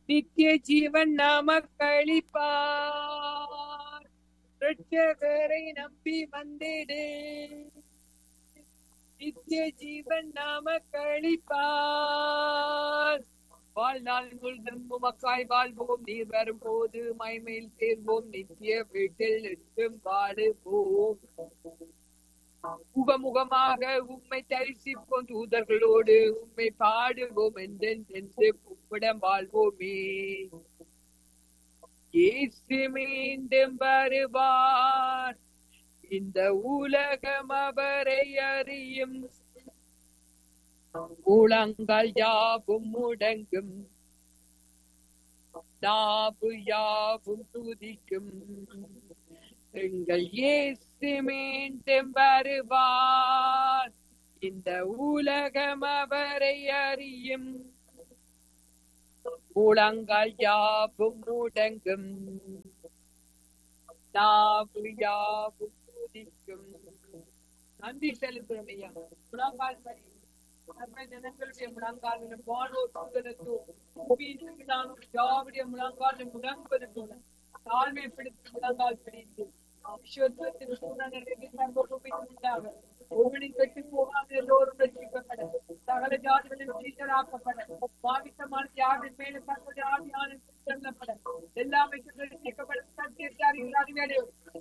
நித்திய ஜீவன் நமக்களிப்பார் ரட்சகரை நம்பி வந்திடு நித்திய ஜீவன் நமக்களிப்பார் வாழ்நாள் முழுதும் உமக்காய் வாழ்வோம் நீர் வரும்போது மைமேல் சேர்வோம் நித்திய வீட்டில் எட்டும் வாழுவோம் முகமுகமாக உம்மை தரிசிப்போம் தூதர்களோடு உம்மை பாடுவோம் என்றென்று உம்மிடம் வாழ்வோமே இயேசு மீண்டும் வருவார் இந்த உலகம் அவரை அறியும் முழங்கால் யாவும் முடங்கும் நாவு யாவும் துதிக்கும் எங்கள் இயேசு மீண்டும் வருவார் இந்த உலகம் அவரை அறியும் முழங்கால் யாவும் முடங்கும் நாவு யாவும் துதிக்கும் நன்றி செலுத்துறோம் ஐயா முழங்கால் படி நம்ம ஜனங்களுடைய முழங்காலில் வானோர் சுதனத்தோ புவியின் நானும் யாவுடைய முழங்காலில் முடங்குவது போல தாழ்மைப்படுத்தி முழங்கால் பிடித்து விஸ்வத்தின் சூழ்நிலைக்கு சம்பவமாக ஒருவனை கட்டி போகாத எல்லோரும் ரட்சிக்கப்பட சகல ஜாதிகளின் சீசராக்கப்பட மாமிசமான யாரின் மேல சகல ஆதியான செல்லப்பட எல்லா அமைச்சர்கள் ரட்சிக்கப்பட சத்தியத்தாரிகள் அறிவேலே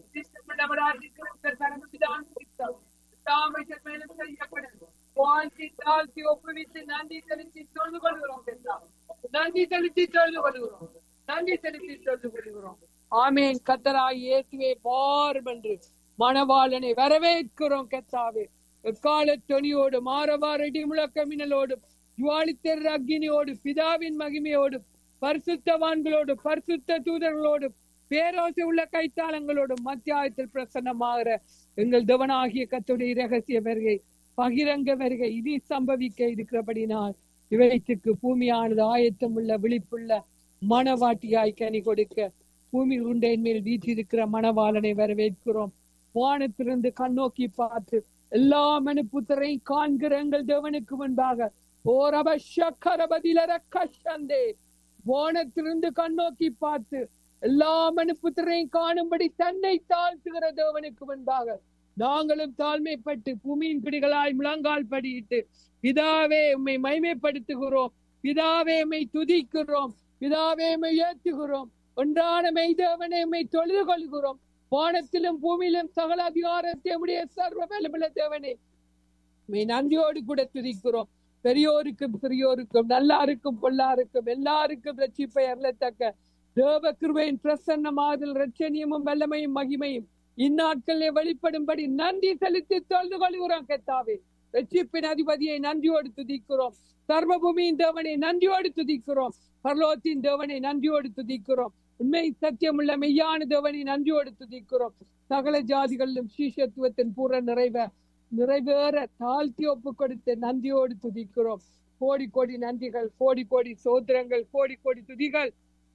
தரமுதான் அமைச்சர் மேலும் செய்யப்பட வாழ்த்தி தாழ்த்தி ஒப்புவித்து நன்றி செலுத்தி தொழுது கொள்கிறோம் எல்லாம் நன்றி செலுத்தி தொழுது கொள்கிறோம் நன்றி செலுத்தி தொழுது கொள்கிறோம் ஆமேன் கத்தராய் இயேசுவே பாரும் என்று மணவாளனை வரவேற்கிறோம் கத்தாவே எக்கால தொனியோடு மாறவாரடி முழக்க மின்னலோடு ஜுவாலித்தர் அக்னியோடு பிதாவின் மகிமையோடு பரிசுத்தவான்களோடு பரிசுத்த தூதர்களோடு பேரோசை உள்ள கைத்தாளங்களோடு மத்தியாயத்தில் பிரசன்னமாகிற எங்கள் தேவனாகிய கத்துடைய ரகசிய வருகை பகிரங்க வருகை இனி சம்பவிக்க இருக்கிறபடினால் இவைத்துக்கு பூமியானது ஆயத்தம் உள்ள விழிப்புள்ள மனவாட்டியாய் கனி கொடுக்க பூமி உண்டையின் மேல் வீற்றிருக்கிற மணவாளனை வரவேற்கிறோம் வானத்திலிருந்து கண்ணோக்கி பார்த்து எல்லா மனுப்புத்தரையும் காண்கிற எங்கள் தேவனுக்கு முன்பாக ஓரப சக்கரபதிலர கஷந்தே வானத்திலிருந்து கண்ணோக்கி பார்த்து எல்லா மனுப்புத்தரையும் காணும்படி தன்னை தாழ்த்துகிற தேவனுக்கு முன்பாக நாங்களும் தாழ்மைப்பட்டு பூமியின் பிடிகளாய் முழங்கால் படியிட்டு பிதாவே உம்மை மைமைப்படுத்துகிறோம் பிதாவே உம்மை துதிக்கிறோம் பிதாவே உம்மை ஏற்றுகிறோம் ஒன்றான மெய்தேவனை உம்மை தொழுது கொள்கிறோம் வானத்திலும் பூமியிலும் சகல அதிகாரத்தை உடைய சர்வ வல்லமுள்ள தேவனே உம்மை நன்றியோடு கூட துதிக்கிறோம் பெரியோருக்கும் சிறியோருக்கும் நல்லாருக்கும் பொல்லாருக்கும் எல்லாருக்கும் ரட்சிப்பை அருளத்தக்க தேவ கிருபையின் பிரசன்னமாதல் ரட்சணியமும் வல்லமையும் மகிமையும் இந்நாட்களிலே வெளிப்படும்படி நன்றி செலுத்தி தொழுது கொள்கிறோம் கத்தாவே ரட்சிப்பின் அதிபதியை நன்றியோடு துதிக்கிறோம் சர்வபூமியின் தேவனை நன்றியோடு துதிக்கிறோம் பரலோத்தின் தேவனை நன்றியோடு துதிக்கிறோம் உண்மை சத்தியமுள்ள மெய்யான தேவனை நன்றியோடு துதிக்கிறோம் சகல ஜாதிகளிலும் சீஷத்துவத்தின் பூர நிறைவ நிறைவேற தாழ்த்தி ஒப்பு கொடுத்து நன்றியோடு துதிக்கிறோம் கோடி கோடி நன்றிகள் கோடி கோடி சோத்திரங்கள் கோடி கோடி துதிகள்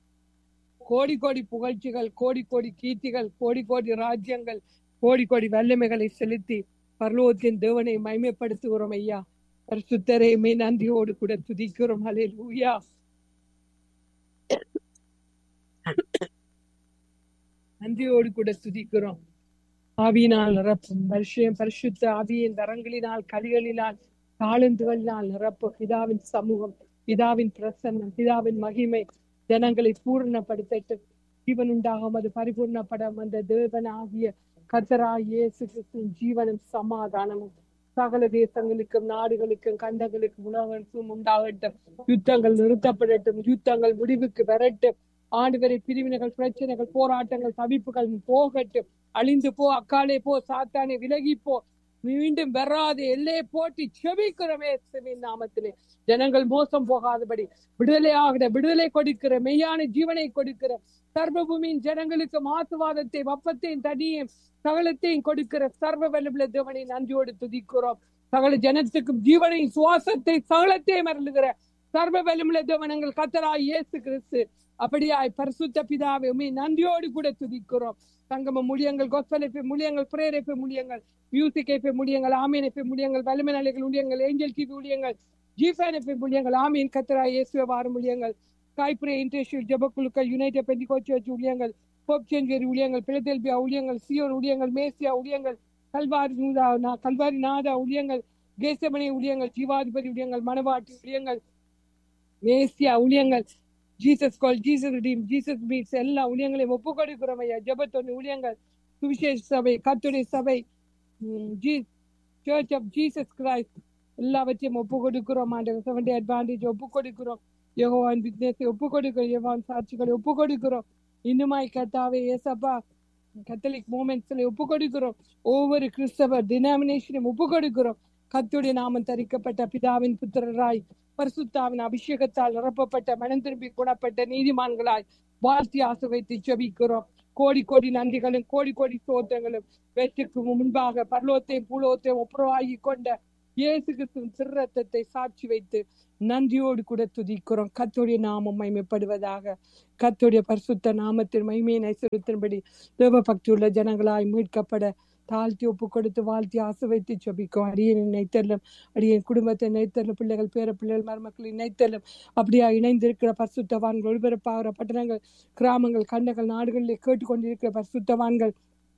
கோடி கோடி புகழ்ச்சிகள் கோடி கோடி கீர்த்திகள் கோடி கோடி ராஜ்யங்கள் கோடி கோடி வல்லமைகளை செலுத்தி பரலோகத்தின் தேவனை மைமைப்படுத்துகிறோம் ஐயா பரிசுத்தரை மே நன்றியோடு கூட துதிக்கிறோம் ஹலே லூயா நன்றியோடு கூட துதிக்கிறோம் ஆவியினால் நிரப்பும் பரிசுயம் பரிசுத்த ஆவியின் தரங்களினால் கலிகளினால் தாளந்துகளினால் நிரப்பும் பிதாவின் சமூகம் பிதாவின் பிரசன்னம் பிதாவின் மகிமை ஜனங்களை பூர்ணப்படுத்தட்டும் ஜீவன் உண்டாகும் அது பரிபூர்ணப்படும் அந்த தேவன் ஆகிய கர்த்தரா இயேசு கிறிஸ்துவின் ஜீவனும் சமாதானமும் சகல தேசங்களுக்கும் நாடுகளுக்கும் கண்டங்களுக்கும் உணவனுக்கும் உண்டாகட்டும் யுத்தங்கள் நிறுத்தப்படட்டும் யுத்தங்கள் முடிவுக்கு வரட்டும் ஆண்டுவரை பிரிவினைகள் பிரச்சனைகள் போராட்டங்கள் தவிப்புகள் போகட்டும் அழிந்து போ அக்காலே போ சாத்தானே விலகி போ மீண்டும் வராது எல்லே போட்டி செபிக்கிறோமே நாமத்திலே ஜனங்கள் மோசம் போகாதபடி விடுதலை ஆகிற விடுதலை கொடுக்கிற மெய்யான ஜீவனை கொடுக்கிற சர்வபூமியின் ஜனங்களுக்கு மாசுவாதத்தை வப்பத்தையும் தனியும் சகலத்தையும் கொடுக்கிற சர்வ வல்லமுள்ள தேவனை நன்றியோடு துதிக்கிறோம் சகல ஜனத்துக்கும் ஜீவனையும் சுவாசத்தை சகலத்தையும் மறந்துகிற சர்வ வல்லமுள்ள தேவனங்கள் கத்தராய் இயேசு கிறிஸ்து அப்படியாய் பரிசுத்த பிதாவை உண்மை நன்றியோடு கூட துதிக்கிறோம் சங்கம முடியங்கள் கொஸ்பலைப்பு முடியங்கள் பிரேரைப்பு முடியங்கள் மியூசிக் ஐப்பை முடியங்கள் ஆமீன் ஐப்பை முடியங்கள் வலிமை நிலைகள் முடியங்கள் ஏஞ்சல் டிவி முடியங்கள் ஜிஃபேன் ஐப்பை முடியங்கள் ஆமீன் கத்தராய் இயேசுவை வார முடியங்கள் ஸ்கைப்ரே இன்டர்ஷியல் ஜபக்குழுக்கள் யுனைடெட் பெண்டிகோட் சர்ச் ஊழியங்கள் போப் சேஞ்சரி ஊழியங்கள் பிலதெல்பியா ஊழியங்கள் சியோன் ஊழியங்கள் மேசியா ஊழியங்கள் கல்வாரி நூதா நா- கல்வாரி நாதா ஊழியங்கள் கேசமணி ஊழியங்கள் ஜீவாதிபதி ஊழியங்கள் மணவாட்டி ஊழியங்கள் மேசியா ஊழியங்கள் Jesus call Jesus team Jesus meets எல்லா ஊழியங்களையும் ஒப்பு கொடுக்கிறோம் ஐயா ஜபத்தொன்னு ஊழியங்கள் சுவிசேஷ சபை கத்துடைய சபை சர்ச் ஆஃப் ஜீசஸ் கிரைஸ்ட் எல்லாவற்றையும் ஒப்பு கொடுக்கிறோம் ஆண்டவர் செவன்டி அட்வான்டேஜ் ஒப்பு கொடுக்கிறோம் யோகவான் விக்னேஸை ஒப்பு கொடுக்கிறோம் யோகான் சாட்சிகளை ஒப்பு கொடுக்கிறோம் இன்னுமாய் கத்தாவே ஏசப்பா கத்தலிக் மூமெண்ட்ஸ்ல ஒப்பு கொடுக்கிறோம் ஒவ்வொரு கிறிஸ்தவ டினாமினேஷனையும் ஒப்பு கொடுக்கிறோம் கத்துடைய நாமம் தரிக்கப்பட்ட பிதாவின் புத்திரராய் பரிசுத்தாவின் அபிஷேகத்தால் நிரப்பப்பட்ட மனம் திரும்பி குணப்பட்ட நீதிமான்களாய் வாழ்த்தி ஆசுவைத்து ஜெபிக்கிறோம் கோடி கோடி நன்றிகளும் கோடி கோடி சோத்திரங்களும் வெற்றிக்கு முன்பாக பரலோத்தையும் பூலோத்தையும் ஒப்புரவாகி கொண்ட இயேசு கிறிஸ்துவின் சிறுரத்தத்தை சாட்சி வைத்து நன்றியோடு கூட துதிக்கிறோம் கத்தோடைய நாமம் மகிமைப்படுவதாக கத்தோடைய பரிசுத்த நாமத்தின் மகிமையை நைசருத்தின்படி தேவ பக்தியுள்ள ஜனங்களாய் மீட்கப்பட தாழ்த்தி ஒப்பு கொடுத்து வாழ்த்தி ஆசை வைத்து ஜபிக்கும் அடியன் நினைத்தல்லும் அடியன் குடும்பத்தை நினைத்தல்லும் பிள்ளைகள் பேர பிள்ளைகள் மருமக்கள் நினைத்தல்லும் அப்படியா இணைந்திருக்கிற பரிசுத்தவான்கள் ஒளிபரப்பாகிற பட்டணங்கள் கிராமங்கள் கண்டங்கள் நாடுகளிலே கேட்டுக்கொண்டிருக்கிற பரிசுத்தவான்கள்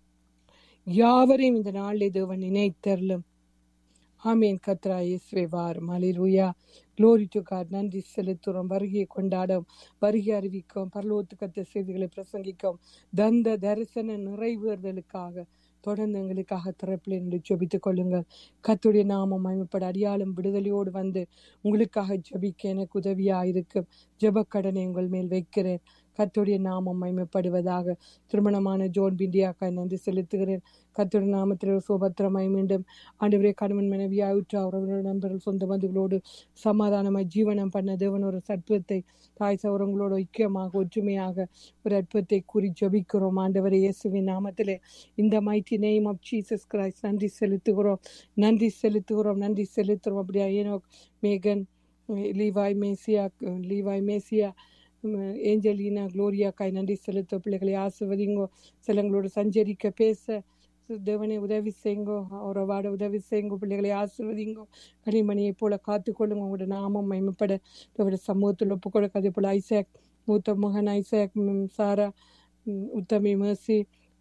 யாவரையும் இந்த நாளிலே தேவன் நினைத்தருளும் ஆமீன் கத்ரா இயேசுவே வாரும் ஹalleluya glory to God நன்றி செலுத்துறோம் வருகையை கொண்டாடும் வருகை அறிவிக்கும் பரலோத்து கத்த செய்திகளை பிரசங்கிக்கும் தந்த தரிசன நிறைவேறுதலுக்காக தொடர்ந்து எங்களுக்காக திறப்பில் என்று ஜெபித்துக் கொள்ளுங்கள் கத்துடைய நாமம் மயமப்பட அடியாளும் விடுதலையோடு வந்து உங்களுக்காக ஜெபிக்க எனக்கு உதவியா இருக்கும் ஜெபக்கடனை உங்கள் மேல் வைக்கிறேன் கத்துடைய நாமம் மயமப்படுவதாக திருமணமான ஜோன் பிண்டியாக்காய் நன்றி செலுத்துகிறேன் கத்துடைய நாமத்தில் சுபத்திரமாய் மீண்டும் ஆண்டவரே கணவன் மனைவியாய் உற்ற உறவினர் நண்பர்கள் சொந்த பந்துகளோடு சமாதானமாய் ஜீவனம் பண்ண தேவன் ஒரு சத்வத்தை தாய் சௌரங்களோடு ஐக்கியமாக ஒற்றுமையாக ஒரு அற்புதத்தை கூறி ஜபிக்கிறோம் ஆண்டவரே இயேசுவின் நாமத்திலே இந்த mighty name of Jesus Christ நன்றி செலுத்துகிறோம் நன்றி செலுத்துகிறோம் நன்றி செலுத்துகிறோம் அப்படியா ஏனோ மேகன் லீவாய் மேசியா லீவாய் மேசியா உம், ஏஞ்சலினா குளோரியாக்காய் நன்றி செலுத்த பிள்ளைகளை ஆசிர்வதிங்கோ சிலங்களோடு சஞ்சரிக்க பேச தேவனை உதவி செய்யுங்கோ அவரை வாட உதவி செய்யுங்கோ பிள்ளைகளை ஆசிர்வதிங்கோ கனிமணியை போல காத்துக்கொள்ளுங்க உங்களோட நாமம் மயமப்பட அவரோட சமூகத்தில் ஒப்பு கொடுக்க அதே போல ஐசாக் மூத்த மகன் ஐசாக் உம், சாரா உம், உத்தமி மேசி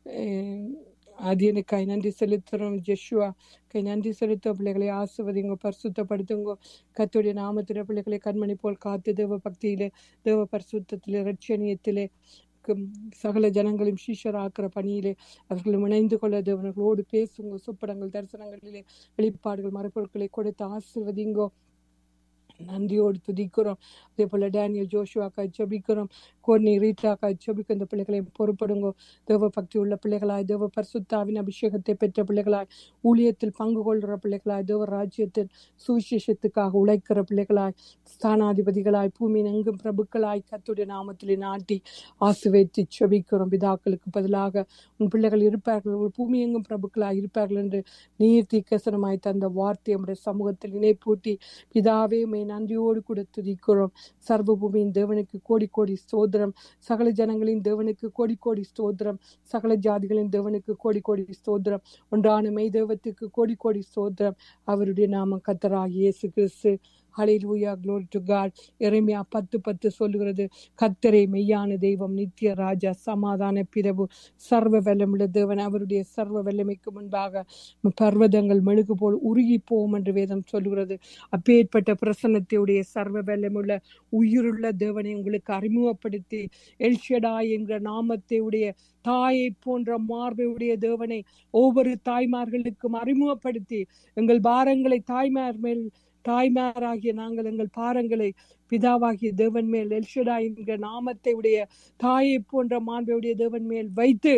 அதியனுக்காய் நன்றி செலுத்துறோம் ஜெஷுவா கை நன்றி செலுத்த பிள்ளைகளை ஆசிர்வதிங்கோ பரிசுத்தப்படுத்துங்கோ கத்துடைய நாமத்திலே பிள்ளைகளை கண்மணி போல் காத்து தேவ பக்தியிலே தேவ பரிசுத்தத்திலே ரட்சணியத்திலே கும் சகல ஜனங்களையும் சீஷராக்குற பணியிலே அவர்களும் இணைந்து கொள்ள தேவனர்களோடு பேசுங்க சுப்படங்கள் தரிசனங்களிலே வெளிப்பாடுகள் மறைப்பொருட்களை கொடுத்து ஆசிர்வதிங்கோ நன்றியோடு துதிக்கிறோம் அதே போல டேனியல் ஜோஷுவாக்கா ஜபிக்கிறோம் கோர்னி ரீட்டாக்கா ஜபிக்க இந்த பிள்ளைகளை பொறுப்படுங்கோ தேவ பக்தி உள்ள பிள்ளைகளாய் தேவ பரிசுத்தாவின் அபிஷேகத்தை பெற்ற பிள்ளைகளாய் ஊழியத்தில் பங்கு கொள்கிற பிள்ளைகளாய் தேவ ராஜ்யத்தில் சுவிசேஷத்துக்காக உழைக்கிற பிள்ளைகளாய் ஸ்தானாதிபதிகளாய் பூமியின் எங்கும் பிரபுக்களாய் கத்துடைய நாமத்திலே நாட்டி ஆசுவேற்றி ஜபிக்கிறோம் பிதாக்களுக்கு பதிலாக உன் பிள்ளைகள் இருப்பார்கள் உன் பூமி எங்கும் பிரபுக்களாய் இருப்பார்கள் என்று நீர் தீக்கசனமாய் தந்த வார்த்தை நம்முடைய சமூகத்தில் இணைப்பூட்டி பிதாவே மே நன்றியோடு கூட துதிக்கிறோம் சர்வ பூமியின் தேவனுக்கு கோடி கோடி ஸ்தோத்திரம் சகல ஜனங்களின் தேவனுக்கு கோடி கோடி ஸ்தோத்திரம் சகல ஜாதிகளின் தேவனுக்கு கோடி கோடி ஸ்தோத்திரம் ஒன்றான மெய் தேவத்துக்கு கோடி கோடி ஸ்தோத்திரம் அவருடைய நாமம் கத்தராகிய இயேசு கிறிஸ்து ஹalleluya glory to god எரேமியா பத்து பத்து சொல்லுகிறது கத்தரே மெய்யான தெய்வம் நித்திய ராஜா சமாதான பிரபு சர்வ வல்லமுள்ள தேவன் அவருடைய சர்வ வல்லமைக்கு முன்பாக பர்வதங்கள் மெழுகு போல் உருகி போகும் என்று வேதம் சொல்லுகிறது அப்பேற்பட்ட பிரசன்னத்தையுடைய சர்வ வல்லமுள்ள உயிருள்ள தேவனை உங்களுக்கு அறிமுகப்படுத்தி எல்ஷடாய் என்கிற நாமத்தை உடைய தாயை போன்ற மார்பையுடைய தேவனை ஒவ்வொரு தாய்மார்களுக்கும் அறிமுகப்படுத்தி எங்கள் பாரங்களை தாய்மார் மேல் தாய்மாராகிய நாங்கள் எங்கள் பாரங்களை பிதாவாகிய தேவன் மேல் எல்ஷடா என்கிற நாமத்தை உடைய தாயை போன்ற மாண்பையுடைய தேவன் மேல் வைத்து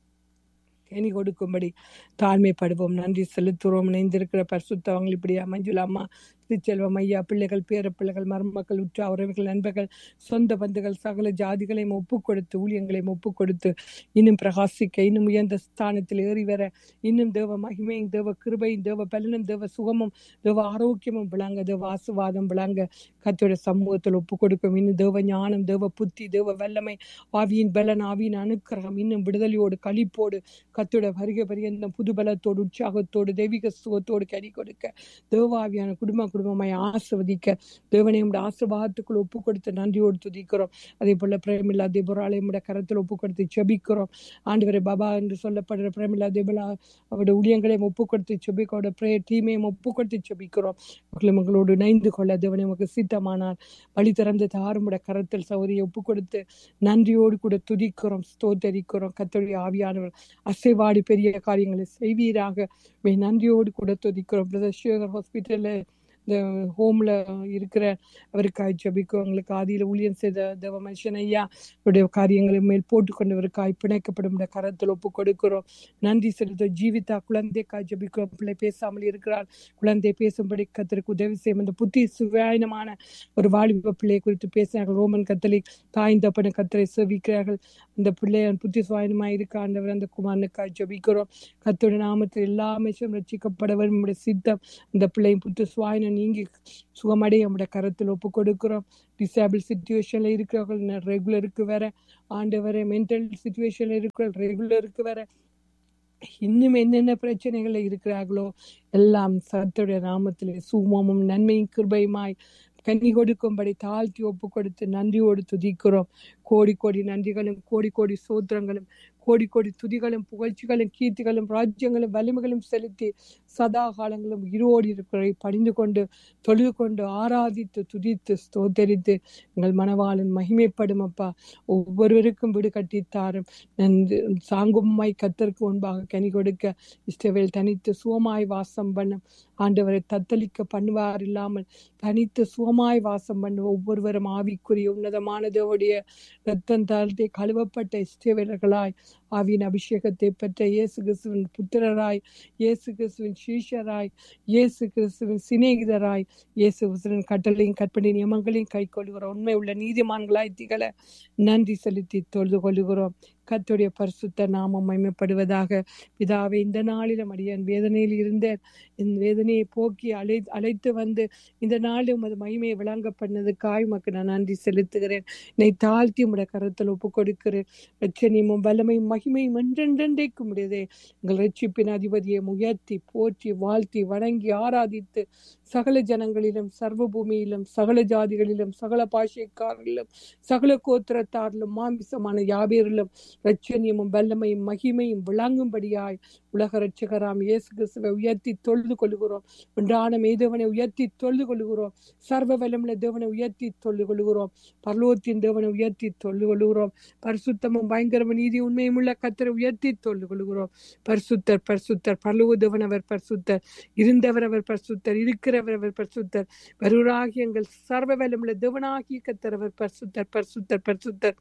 கனி கொடுக்கும்படி தாழ்மைப்படுவோம் நன்றி செலுத்துறோம் இணைந்திருக்கிற பரிசுத்தவங்கள் இப்படியா மஞ்சுளா அம்மா திருச்செல்வம் ஐயா பிள்ளைகள் பேர பிள்ளைகள் மருமக்கள் உற்ற உறவுகள் நண்பர்கள் சொந்த பந்துகள் சகல ஜாதிகளையும் ஒப்பு கொடுத்து ஊழியங்களையும் ஒப்பு கொடுத்து இன்னும் பிரகாசிக்க இன்னும் உயர்ந்த ஸ்தானத்தில் ஏறி வர இன்னும் தேவ மகிமையும் தேவ கிருபையும் தேவ பலனும் தேவ சுகமும் தேவ ஆரோக்கியமும் விளங்க தேவ ஆசுவாதம் விளங்க கத்தோட சமூகத்தில் ஒப்பு கொடுக்கும் இன்னும் தேவ ஞானம் தேவ புத்தி தேவ வல்லமை ஆவியின் பலன் ஆவியின் அனுக்கிரகம் இன்னும் விடுதலையோடு களிப்போடு கத்தோட வருகை பரியந்தம் புது பலத்தோடு உற்சாகத்தோடு தெய்வீக சுகத்தோடு கனி கொடுக்க தேவாவியான குடும்ப குடும்ப குடும்பமாய் ஆசிர்வதிக்க தேவனை உடைய ஆசீர்வாதத்துக்குள் ஒப்பு கொடுத்து நன்றியோடு துதிக்கிறோம் அதே போல பிரேமில்லா தேபுராலை உடைய கரத்தில் ஒப்பு கொடுத்து ஜெபிக்கிறோம் ஆண்டவரே பாபா என்று சொல்லப்படுற பிரேமில்லா தேபலா அவருடைய ஊழியங்களையும் ஒப்பு கொடுத்து செபிக்கோட பிரே டீமையும் ஒப்பு கொடுத்து செபிக்கிறோம் மக்களை மகளோடு இணைந்து கொள்ள தேவனை உமக்கு சித்தமானால் வழி திறந்து தாருமுடைய கரத்தில் சௌரியை ஒப்பு கொடுத்து நன்றியோடு கூட துதிக்கிறோம் ஸ்தோத்தரிக்கிறோம் கத்தோடைய ஆவியானவர் அசைவாடி பெரிய காரியங்களை செய்வீராக மே நன்றியோடு கூட துதிக்கிறோம் பிரதர் சேகர் ஹாஸ்பிட்டல்ல இந்த ஹோம்ல இருக்கிற அவருக்காய் ஜபிக்கும் அவங்களுக்கு ஆதியில ஊழியம் செய்த தேவ மனுஷன் ஐயா அவருடைய காரியங்களை மேல் போட்டுக்கொண்டவருக்காய் பிணைக்கப்படும் கரத்தில் ஒப்பு கொடுக்கிறோம் நன்றி செலுத்த ஜீவிதா குழந்தைக்காய் ஜபிக்கிறோம் பிள்ளை பேசாமல் இருக்கிறார் குழந்தை பேசும்படி கத்தருக்கு உதவி செய்யும் அந்த புத்தி சுயாயனமான ஒரு வாலிப பிள்ளையை குறித்து பேசினார்கள் ரோமன் கத்தலிக் தாய்ந்தப்பன கத்தரை செவிக்கிறார்கள் அந்த பிள்ளை புத்தி சுவாயனமாய் இருக்க ஆண்டவர் அந்த குமாரனுக்காய் ஜபிக்கிறோம் கத்தோட நாமத்தில் எல்லா அமைச்சும் ரசிக்கப்படவர் நம்முடைய சித்தம் அந்த பிள்ளையும் புத்தி சுவாயனம் நீங்கி சுகமடைய நம்முடைய கரத்தில் ஒப்பு கொடுக்கிறோம் டிசேபிள் சுச்சுவேஷன்ல இருக்கிறவர்கள் ரெகுலருக்கு வேற ஆண்டவரை மென்டல் சுச்சுவேஷன்ல இருக்கிற ரெகுலருக்கு வேற இன்னும் என்னென்ன பிரச்சனைகள் இருக்கிறார்களோ எல்லாம் சத்துடைய நாமத்திலே சுமமும் நன்மையும் கிருபையுமாய் கன்னி கொடுக்கும்படி தாழ்த்தி ஒப்பு கொடுத்து நன்றியோடு துதிக்கிறோம் கோடி கோடி நன்றிகளும் கோடி கோடி சோத்திரங்களும் கோடி கோடி துதிகளும் புகழ்ச்சிகளும் கீர்த்திகளும் ராஜ்யங்களும் வலிமைகளும் செலுத்தி சதா காலங்களும் இருவோடு இருக்கிறதை பணிந்து கொண்டு தொழுது கொண்டு ஆராதித்து துதித்து ஸ்தோத்தரித்து எங்கள் மனவாளன் மகிமைப்படும் அப்பா ஒவ்வொருவருக்கும் வீடு கட்டித்தாரும் நன்று சாங்குமாய் கத்தருக்கு முன்பாக கனி கொடுக்க இஷ்டவேல் தனித்து சுகமாய் வாசம் பண்ணும் ஆண்டவரை தத்தளிக்க பண்ணுவார் இல்லாமல் தனித்து சுகமாய் வாசம் பண்ணும் ஒவ்வொருவரும் ஆவிக்குரிய உன்னதமான தேவடைய ரத்தம் தாழ்த்தி கழுவப்பட்ட இஷ்டவேலர்களாய் ஆவியின் அபிஷேகத்தை பெற்ற இயேசு கிறிஸ்துவின் புத்திரராய் இயேசு கிறிஸ்துவின் சீஷராய் இயேசு கிறிஸ்துவின் சிநேகிதராய் இயேசு கிறிஸ்துவின் கட்டளையும் கற்பனை நியமங்களையும் கை கொள்கிறோம் உண்மை உள்ள நீதிமான்களாய் திகழ நன்றி செலுத்தி தொழுது கொள்கிறோம் கத்துடைய பரிசுத்த நாமம் மைமைப்படுவதாக பிதாவை இந்த நாளிலும் அடியான் வேதனையில் இருந்தேன் இந்த வேதனையை போக்கி அழை அழைத்து வந்து இந்த நாளில் உமது மகிமையை விளங்க பண்ணதுக்காய் உமக்கு நான் நன்றி செலுத்துகிறேன் என்னை தாழ்த்தி உடைய கருத்தில் ஒப்பு கொடுக்கிறேன் ரட்சணியமும் வல்லமையும் மகிமையும் என்றென்றென்றைக்கும் முடியதே எங்கள் ரட்சிப்பின் அதிபதியை உயர்த்தி போற்றி வாழ்த்தி வணங்கி ஆராதித்து சகல ஜனங்களிலும் சர்வ பூமியிலும் சகல ஜாதிகளிலும் சகல பாஷைக்காரிலும் சகல கோத்திரத்தாரிலும் மாமிசமான யாபேரிலும் ரட்சணியமும் வல்லமையும் மகிமையும் விளங்கும்படியாய் உலக ரட்சகராம் இயேசு கிறிஸ்துவை உயர்த்தி தொழுது கொள்கிறோம் உண்டான மேதவனை உயர்த்தி தொழுது கொள்கிறோம் சர்வ வல்லமுள்ள தேவனை உயர்த்தி தொழுது கொள்கிறோம் பர்லோகத்தின் தேவனை உயர்த்தி தொழுது கொள்கிறோம் பரிசுத்தமும் பயங்கரமும் நீதி உண்மையும் உள்ள கத்தரை உயர்த்தி தொழுது கொள்கிறோம் பரிசுத்தர் பரிசுத்தர் பரலோக தேவன் அவர் பரிசுத்தர் இருந்தவர் அவர் பரிசுத்தர் இருக்கிறவர் அவர் பரிசுத்தர் வருவராகி எங்கள் சர்வ வல்லமுள்ள தேவனாகிய கத்தர் அவர் பரிசுத்தர் பரிசுத்தர் பரிசுத்தர்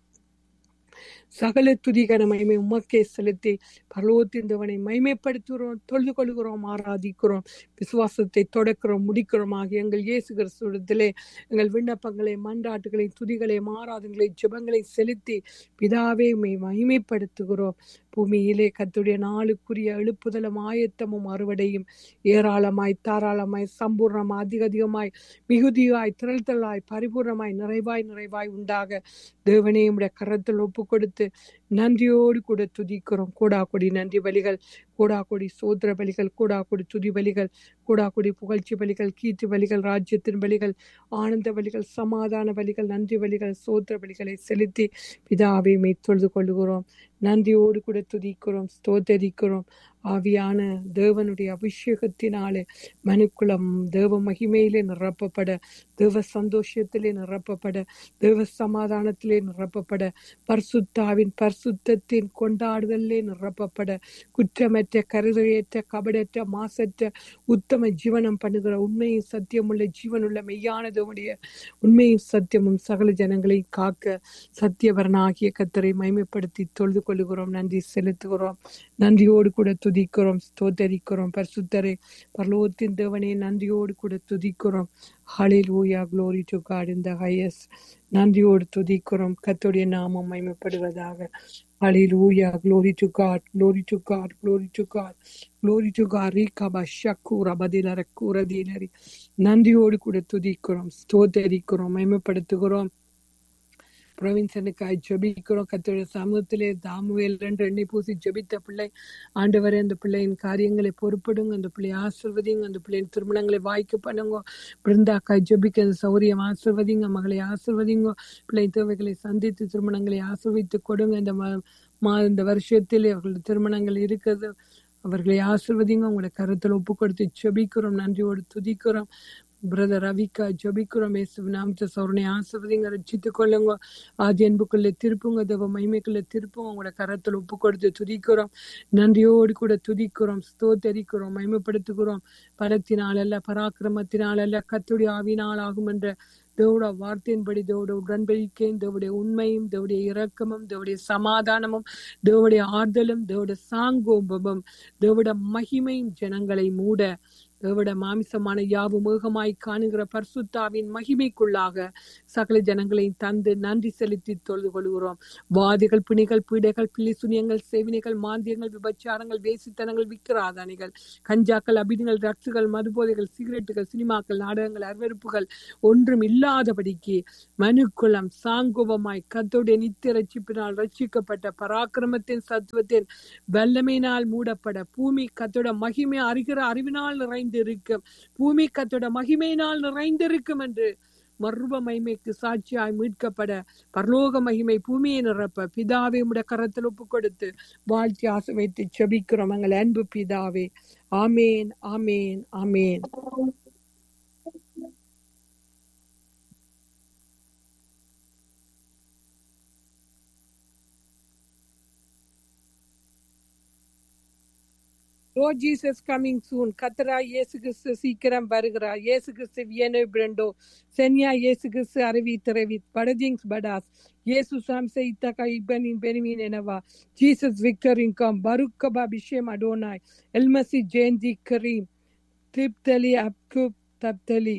சகல துதிகன மகிமை உமக்கே செலுத்தி பரலோகத்தின் தேவனை மகிமைப்படுத்துகிறோம் தொழுது கொள்கிறோம் ஆராதிக்கிறோம் விசுவாசத்தை தொடக்கிறோம் முடிக்கிறோம் ஆகிய எங்கள் இயேசு கிறிஸ்துவத்திலே எங்கள் விண்ணப்பங்களை மன்றாட்டுகளை துதிகளை ஆராதங்களை ஜெபங்களை செலுத்தி பிதாவே உம்மை மகிமைப்படுத்துகிறோம் பூமியிலே கத்துடைய நாளுக்குரிய எழுப்புதலும் ஆயத்தமும் அறுவடையும் ஏராளமாய் தாராளமாய் சம்பூர்ணமாய் அதிக அதிகமாய் மிகுதியாய் திரள்தலாய் பரிபூர்ணமாய் நிறைவாய் நிறைவாய் உண்டாக தேவனே உடைய கரத்தில் ஒப்பு கொடுத்து நன்றியோடு கூட துதிக்கிறோம் கூடா கொடி நன்றி பலிகள் கூடா கொடி சோதர பலிகள் கூடா கொடி துதி பலிகள் கூடா கொடி புகழ்ச்சி பலிகள் கீர்த்தி பலிகள் ராஜ்யத்தின் பலிகள் ஆனந்த பலிகள் சமாதான பலிகள் நன்றி பலிகள் சோதர பலிகளை செலுத்தி பிதாவை மெய்த்தொழுது கொள்கிறோம் நன்றியோடு கூட துதிக்கிறோம் ஸ்தோத்தரிக்கிறோம் ஆவியான தேவனுடைய அபிஷேகத்தினாலே மனுக்குளம் தேவ மகிமையிலே நிரப்பப்பட தேவ சந்தோஷத்திலே நிரப்பப்பட தேவ சமாதானத்திலே நிரப்பப்பட பரிசுத்தாவின் பரிசுத்தத்தின் கொண்டாடுதலே நிரப்பப்பட குற்றமற்ற கருதையற்ற கபடற்ற மாசற்ற உத்தம ஜீவனம் பண்ணுகிற உண்மையும் சத்தியமுள்ள ஜீவனுள்ள மெய்யானதுடைய உண்மையும் சத்தியமும் சகல ஜனங்களையும் காக்க சத்தியவரனாகிய கத்தரை மகிமைப்படுத்தி தொழுது கொள்கிறோம் நன்றி செலுத்துகிறோம் நன்றியோடு கூட துதிக்கிறோம் ஸ்தோத்தரிக்கிறோம் பரிசுத்தரே பரலோகத்தின் தேவனே நன்றியோடு கூட துதிக்கிறோம் ஹalleluya glory to God in the highest நன்றியோடு துதிக்கிறோம் கர்த்தருடைய நாமம் மகிமைப்படுவதாக ஹalleluya glory to God glory to God glory to God glory to God ரீகபா ஷக்கூரா பதிலர கூறதீனரி நன்றியோடு கூட துதிக்கிறோம் ஸ்தோத்தரிக்கிறோம் மகிமைப்படுத்துகிறோம் பிரவின்சனுக்காய் ஜெபிக்கிறோம் கத்தோட சமூகத்திலே தாமுவேல் என்று எண்ணி பூசி ஜெபித்த பிள்ளை ஆண்டவரே அந்த பிள்ளையின் காரியங்களை பொறுப்படுங்க அந்த பிள்ளையை ஆசிர்வதிங்க அந்த பிள்ளையின் திருமணங்களை வாய்க்க பண்ணுங்க பிருந்தாக்காய் ஜெபிக்க அந்த சௌரியம் ஆசிர்வதிங்க மகளை ஆசிர்வதிங்க பிள்ளை தேவைகளை சந்தித்து திருமணங்களை ஆசிர்வித்து கொடுங்க இந்த ம- மா இந்த வருஷத்தில் அவர்களுடைய திருமணங்கள் இருக்கிறது அவர்களை ஆசிர்வதிங்க உங்களுடைய கருத்தில் ஒப்பு கொடுத்து ஜெபிக்கிறோம் நன்றியோடு துதிக்கிறோம் பிரதர் ரவிக்கா ஜபிக்கிறோம் இயேசு நாமத்தை சௌரனை ஆசிர்வதிங்க ரட்சித்துக் கொள்ளுங்க ஆதி அன்புக்குள்ள திருப்புங்க தேவ மகிமைக்குள்ள திருப்புங்க உங்களோட கரத்தில் ஒப்பு கொடுத்து துதிக்கிறோம் நன்றியோடு கூட துதிக்கிறோம் ஸ்தோத்தரிக்கிறோம் மகிமைப்படுத்துகிறோம் பலத்தினால் அல்ல பராக்கிரமத்தினால் அல்ல கத்துடைய ஆவினால் ஆகும் என்ற தேவோட வார்த்தையின்படி தேவோட உடன்படிக்கையும் தேவடைய உண்மையும் தேவடைய இரக்கமும் தேவடைய சமாதானமும் தேவடைய ஆறுதலும் தேவட சாங்கோபமும் தேவட மகிமையும் ஜனங்களை மூட தேவட மாமிசமான யாவும் ஏகமாய் காணுகிற பர்சுத்தாவின் மகிமைக்குள்ளாக சகல ஜனங்களையும் தந்து நன்றி செலுத்தி தொழுது கொள்கிறோம் வாதிகள் பிணிகள் பீடைகள் பிள்ளை சுனியங்கள் சேவினைகள் மாந்தியங்கள் விபச்சாரங்கள் வேசித்தனங்கள் விக்கிராதானிகள் கஞ்சாக்கள் அபிதிகள் ரக்ஸுகள் மதுபோதைகள் சிகரெட்டுகள் சினிமாக்கள் நாடகங்கள் அருவருப்புகள் ஒன்றும் இல்லாதபடிக்கு மனுக்குளம் சாங்குவமாய் கத்தோடைய நித்திய ரட்சிப்பினால் ரட்சிக்கப்பட்ட பராக்கிரமத்தின் சத்துவத்தின் வல்லமையினால் மூடப்பட பூமி கத்தோட மகிமை அறிகிற அறிவினால் நிறைந்திருக்கும் பூமி கத்தோட மகிமையினால் நிறைந்திருக்கும் என்று மர்வ மகிமைக்கு சாட்சியாய் மீட்கப்பட பரலோக மகிமை பூமியை நிரப்ப பிதாவை உடைய கரத்தில் ஒப்பு கொடுத்து வாழ்த்தி ஆசை வைத்து செபிக்கிறோம் எங்கள் அன்பு பிதாவே ஆமேன் ஆமேன் ஆமேன் Lord Jesus coming soon. கத்தரா இயேசு கிறிஸ்து சீக்கிரம் வருகிறார் இயேசு கிறிஸ்து வியனோ பிரண்டோ சென்யா இயேசு கிறிஸ்து அரவி திரவி படஜிங்ஸ் படாஸ் இயேசு சாம்சை இத்தகா இபனின் பெருமீன் எனவா ஜீசஸ் விக்டர் இன்கம் பருக்கபா பிஷேம் அடோனாய் எல்மசி ஜெயந்தி கரீம் திப்தலி அப்குப் தப்தலி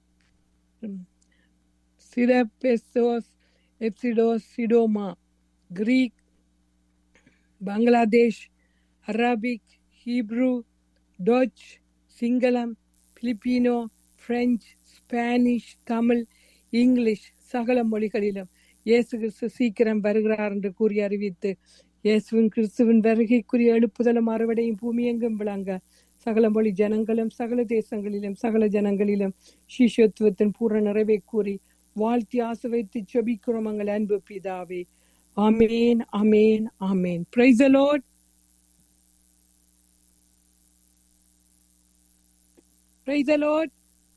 சிரபெசோஸ் எப்சிடோஸ் சிடோமா Greek Bangladesh Arabic Hebrew Dutch சிங்களம் Filipino French Spanish Tamil English சகல மொழிகளிலும் இயேசு கிறிஸ்து சீக்கிரம் வருகிறார் என்று கூறி அறிவித்து இயேசுவின் கிறிஸ்துவின் வருகைக்குரிய எழுப்புதலும் அறுவடையும் பூமியெங்கும் விளங்க சகல மொழி ஜனங்களும் சகல தேசங்களிலும் சகல ஜனங்களிலும் சிஷ்யத்துவத்தின் பூரண நிறைவை கூறி வாழ்த்தி ஆசை வைத்து செபிக்கிறோம் எங்கள் அன்பு பிதாவே ஆமேன் ஆமேன் ஆமேன் praise Lord Praise the Lord.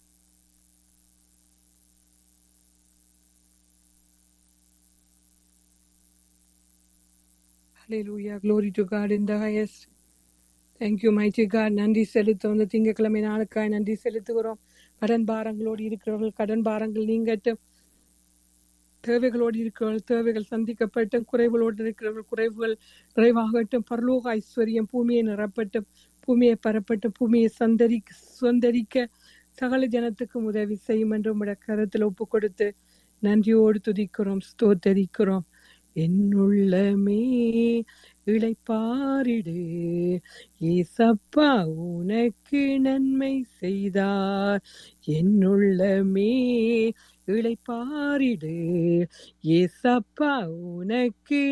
Hallelujah. Glory to God in the highest. Thank you mighty God நன்றி செலுத்த வந்து திங்கக்கிழமை நாளுக்காய் நன்றி செலுத்துகிறோம் கடன் பாரங்களோடு இருக்கிறவர்கள் கடன் பாரங்கள் நீங்கட்டும் தேவைகளோடு இருக்கிறவர்கள் தேவைகள் சந்திக்கப்பட்டும் குறைவுகளோடு இருக்கிறவர்கள் குறைவுகள் நிறைவாகட்டும் பரலோக ஐஸ்வர்யம் பூமியை நிரப்பட்டும் பூமியை பரப்பட்டும் பூமியை சந்தரி சுந்தரிக்க சகல ஜனத்துக்கும் உதவி செய்யும் என்று உடைய கருத்தில் ஒப்பு கொடுத்து நன்றியோடு துதிக்கிறோம் ஸ்தோத்தரிக்கிறோம் என்னுள்ளமே இளைப்பாரிடு ஏசப்பா உனக்கு நன்மை செய்தார் என்னுள்ளமே இளைப்பாரிடு ஏசப்பா உனக்கு